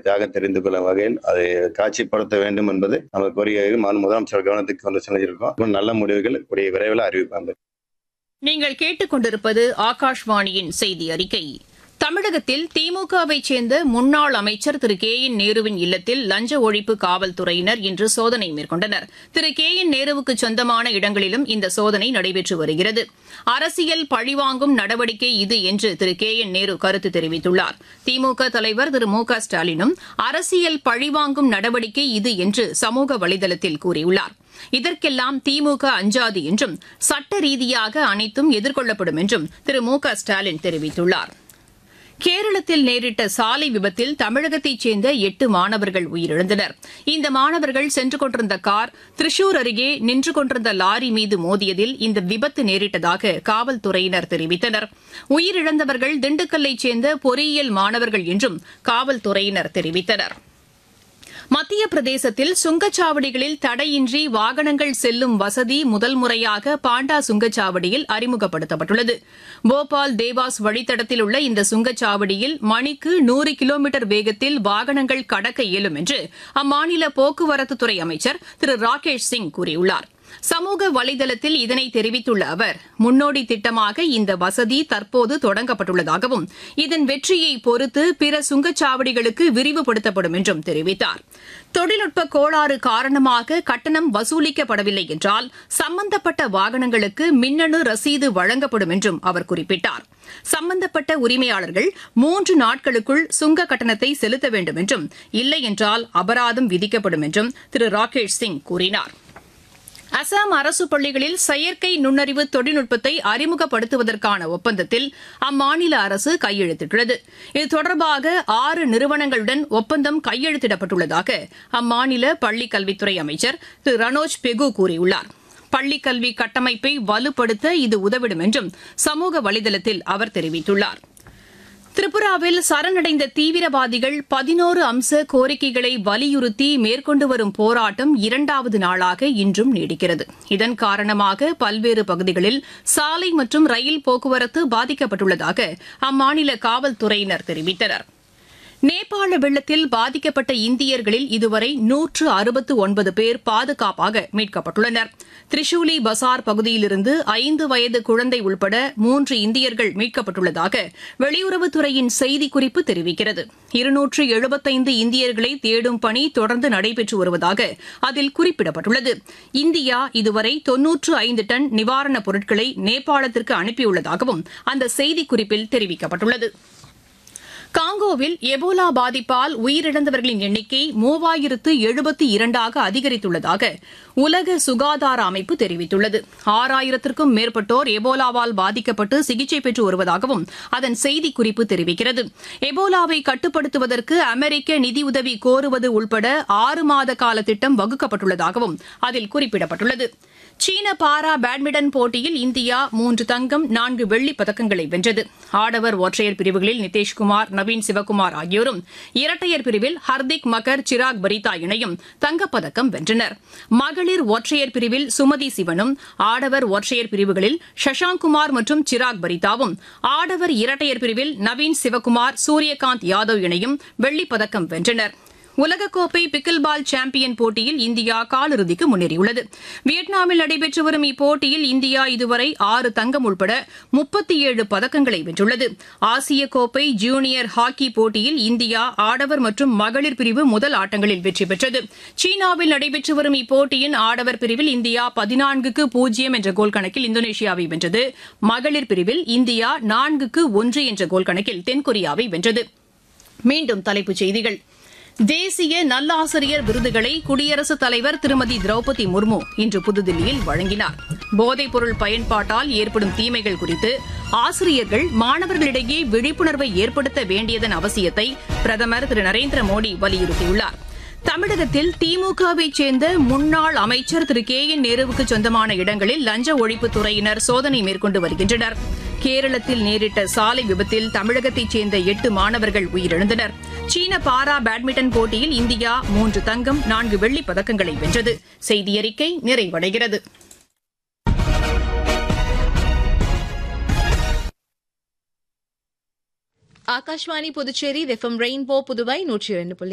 தியாகம் தெரிந்து கொள்ளும் வகையில் அதை காட்சிப்படுத்த வேண்டும் என்பது நம்ம கோரிக்கை மாநில முதலமைச்சர் கவனத்துக்கு கொண்டு சென்றிருக்கோம் நல்ல முடிவுகள் கூடிய விரைவில் அறிவிப்பாங்க நீங்கள் கேட்டுக்கொண்டிருப்பது ஆகாஷ்வாணியின் செய்தி அறிக்கை தமிழகத்தில் திமுகவை சேர்ந்த முன்னாள் அமைச்சர் திரு கே என் நேருவின் இல்லத்தில் லஞ்ச ஒழிப்பு காவல்துறையினர் இன்று சோதனை மேற்கொண்டனர் திரு கே என் நேருவுக்கு சொந்தமான இடங்களிலும் இந்த சோதனை நடைபெற்று வருகிறது அரசியல் பழிவாங்கும் நடவடிக்கை இது என்று திரு கே என் நேரு கருத்து தெரிவித்துள்ளார் திமுக தலைவர் திரு மு க ஸ்டாலினும் அரசியல் பழிவாங்கும் நடவடிக்கை இது என்று சமூக வலைதளத்தில் கூறியுள்ளார் இதற்கெல்லாம் திமுக அஞ்சாது என்றும் சட்ட ரீதியாக அனைத்தும் எதிர்கொள்ளப்படும் என்றும் திரு மு க ஸ்டாலின் தெரிவித்துள்ளார் கேரளத்தில் நேரிட்ட சாலை விபத்தில் தமிழகத்தைச் சேர்ந்த எட்டு மாணவர்கள் உயிரிழந்தனர் இந்த மாணவர்கள் சென்று கொண்டிருந்த கார் திரிசூர் அருகே நின்று கொண்டிருந்த லாரி மீது மோதியதில் இந்த விபத்து நேரிட்டதாக காவல்துறையினர் தெரிவித்தனர் உயிரிழந்தவர்கள் திண்டுக்கல்லைச் சேர்ந்த பொறியியல் மாணவர்கள் என்றும் காவல்துறையினர் தெரிவித்தனர் மத்திய பிரதேசத்தில் சுங்கச்சாவடிகளில் தடையின்றி வாகனங்கள் செல்லும் வசதி முதல் முறையாக பாண்டா சுங்கச்சாவடியில் அறிமுகப்படுத்தப்பட்டுள்ளது போபால் தேவாஸ் வழித்தடத்தில் உள்ள இந்த சுங்கச்சாவடியில் மணிக்கு நூறு கிலோமீட்டர் வேகத்தில் வாகனங்கள் கடக்க இயலும் என்று அம்மாநில போக்குவரத்துத்துறை அமைச்சர் திரு ராகேஷ் சிங் கூறியுள்ளார் சமூக வலைதளத்தில் இதனை தெரிவித்துள்ள அவர் முன்னோடி திட்டமாக இந்த வசதி தற்போது தொடங்கப்பட்டுள்ளதாகவும் இதன் வெற்றியை பொறுத்து பிற சுங்கச்சாவடிகளுக்கு விரிவுபடுத்தப்படும் என்றும் தெரிவித்தார் தொழில்நுட்ப கோளாறு காரணமாக கட்டணம் வசூலிக்கப்படவில்லை என்றால் சம்பந்தப்பட்ட வாகனங்களுக்கு மின்னணு ரசீது வழங்கப்படும் என்றும் அவர் குறிப்பிட்டார் சம்பந்தப்பட்ட உரிமையாளர்கள் மூன்று நாட்களுக்குள் சுங்க கட்டணத்தை செலுத்த வேண்டும் என்றும் இல்லை என்றால் அபராதம் விதிக்கப்படும் என்றும் திரு ராகேஷ் சிங் கூறினார் அசாம் அரசு பள்ளிகளில் செயற்கை நுண்ணறிவு தொழில்நுட்பத்தை அறிமுகப்படுத்துவதற்கான ஒப்பந்தத்தில் அம்மாநில அரசு கையெழுத்திட்டுள்ளது இது தொடர்பாக ஆறு நிறுவனங்களுடன் ஒப்பந்தம் கையெழுத்திடப்பட்டுள்ளதாக அம்மாநில பள்ளிக் கல்வித்துறை அமைச்சர் திரு ரனோஜ் பெகு கூறியுள்ளார் பள்ளிக்கல்வி கட்டமைப்பை வலுப்படுத்த இது உதவிடும் என்றும் சமூக வலைதளத்தில் அவர் தெரிவித்துள்ளார் திரிபுராவில் சரணடைந்த தீவிரவாதிகள் பதினோரு அம்ச கோரிக்கைகளை வலியுறுத்தி மேற்கொண்டு வரும் போராட்டம் இரண்டாவது நாளாக இன்றும் நீடிக்கிறது இதன் காரணமாக பல்வேறு பகுதிகளில் சாலை மற்றும் ரயில் போக்குவரத்து பாதிக்கப்பட்டுள்ளதாக அம்மாநில காவல்துறையினர் தெரிவித்தனர் நேபாள வெள்ளத்தில் பாதிக்கப்பட்ட இந்தியர்களில் இதுவரை நூற்று அறுபத்து ஒன்பது பேர் பாதுகாப்பாக மீட்கப்பட்டுள்ளனர் திரிசூலி பசார் பகுதியிலிருந்து ஐந்து வயது குழந்தை உள்பட மூன்று இந்தியர்கள் மீட்கப்பட்டுள்ளதாக வெளியுறவுத்துறையின் செய்திக்குறிப்பு தெரிவிக்கிறது இருநூற்று எழுபத்தைந்து இந்தியர்களை தேடும் பணி தொடர்ந்து நடைபெற்று வருவதாக அதில் குறிப்பிடப்பட்டுள்ளது இந்தியா இதுவரை தொன்னூற்று ஐந்து டன் நிவாரணப் பொருட்களை நேபாளத்திற்கு அனுப்பியுள்ளதாகவும் அந்த செய்திக்குறிப்பில் தெரிவிக்கப்பட்டுள்ளது காங்கோவில் எபோலா பாதிப்பால் உயிரிழந்தவர்களின் எண்ணிக்கை மூவாயிரத்து எழுபத்தி இரண்டாக அதிகரித்துள்ளதாக உலக சுகாதார அமைப்பு தெரிவித்துள்ளது ஆறாயிரத்திற்கும் மேற்பட்டோர் எபோலாவால் பாதிக்கப்பட்டு சிகிச்சை பெற்று வருவதாகவும் அதன் செய்திக்குறிப்பு தெரிவிக்கிறது எபோலாவை கட்டுப்படுத்துவதற்கு அமெரிக்க நிதியுதவி கோருவது உள்பட ஆறு மாத கால திட்டம் வகுக்கப்பட்டுள்ளதாகவும் அதில் குறிப்பிடப்பட்டுள்ளது சீன பாரா பேட்மிண்டன் போட்டியில் இந்தியா மூன்று தங்கம் நான்கு வெள்ளிப் பதக்கங்களை வென்றது ஆடவர் ஒற்றையர் பிரிவுகளில் நிதிஷ்குமார் நவீன் சிவக்குமார் ஆகியோரும் இரட்டையர் பிரிவில் ஹர்திக் மகர் சிராக் பரிதா இணையும் தங்கப்பதக்கம் வென்றனர் மகளிர் ஒற்றையர் பிரிவில் சுமதி சிவனும் ஆடவர் ஒற்றையர் பிரிவுகளில் சஷாங்குமார் மற்றும் சிராக் பரிதாவும் ஆடவர் இரட்டையர் பிரிவில் நவீன் சிவக்குமார் சூரியகாந்த் யாதவ் இணையும் வெள்ளிப் பதக்கம் வென்றனா் உலகக்கோப்பை பிக்கில் பால் சாம்பியன் போட்டியில் இந்தியா காலிறுதிக்கு முன்னேறியுள்ளது வியட்நாமில் நடைபெற்று வரும் இப்போட்டியில் இந்தியா இதுவரை ஆறு தங்கம் உள்பட முப்பத்தி ஏழு பதக்கங்களை வென்றுள்ளது ஆசிய கோப்பை ஜூனியர் ஹாக்கி போட்டியில் இந்தியா ஆடவர் மற்றும் மகளிர் பிரிவு முதல் ஆட்டங்களில் வெற்றி பெற்றது சீனாவில் நடைபெற்று வரும் இப்போட்டியின் ஆடவர் பிரிவில் இந்தியா பதினான்குக்கு பூஜ்ஜியம் என்ற கோல் கணக்கில் இந்தோனேஷியாவை வென்றது மகளிர் பிரிவில் இந்தியா நான்குக்கு ஒன்று என்ற கோல் கணக்கில் தென்கொரியாவை வென்றது மீண்டும் தலைப்புச் செய்திகள் தேசிய நல்லாசிரியர் விருதுகளை குடியரசுத் தலைவர் திருமதி திரௌபதி முர்மு இன்று புதுதில்லியில் வழங்கினார் போதைப்பொருள் பயன்பாட்டால் ஏற்படும் தீமைகள் குறித்து ஆசிரியர்கள் மாணவர்களிடையே விழிப்புணர்வை ஏற்படுத்த வேண்டியதன் அவசியத்தை பிரதமர் திரு நரேந்திர மோடி வலியுறுத்தியுள்ளார் தமிழகத்தில் திமுகவை சேர்ந்த முன்னாள் அமைச்சர் திரு கே என் நேருவுக்கு சொந்தமான இடங்களில் லஞ்ச ஒழிப்புத்துறையினர் சோதனை மேற்கொண்டு வருகின்றனர் கேரளத்தில் நேரிட்ட சாலை விபத்தில் தமிழகத்தைச் சேர்ந்த எட்டு மாணவர்கள் உயிரிழந்தனர் சீன பாரா பேட்மிண்டன் போட்டியில் இந்தியா மூன்று தங்கம் நான்கு வெள்ளிப் பதக்கங்களை வென்றது செய்தியறிக்கை நிறைவடைகிறது ஆகாஷ்வாணி புதுச்சேரி எஃப்எம் ரெயின்போ புதுவை நூற்றி இரண்டு புள்ளி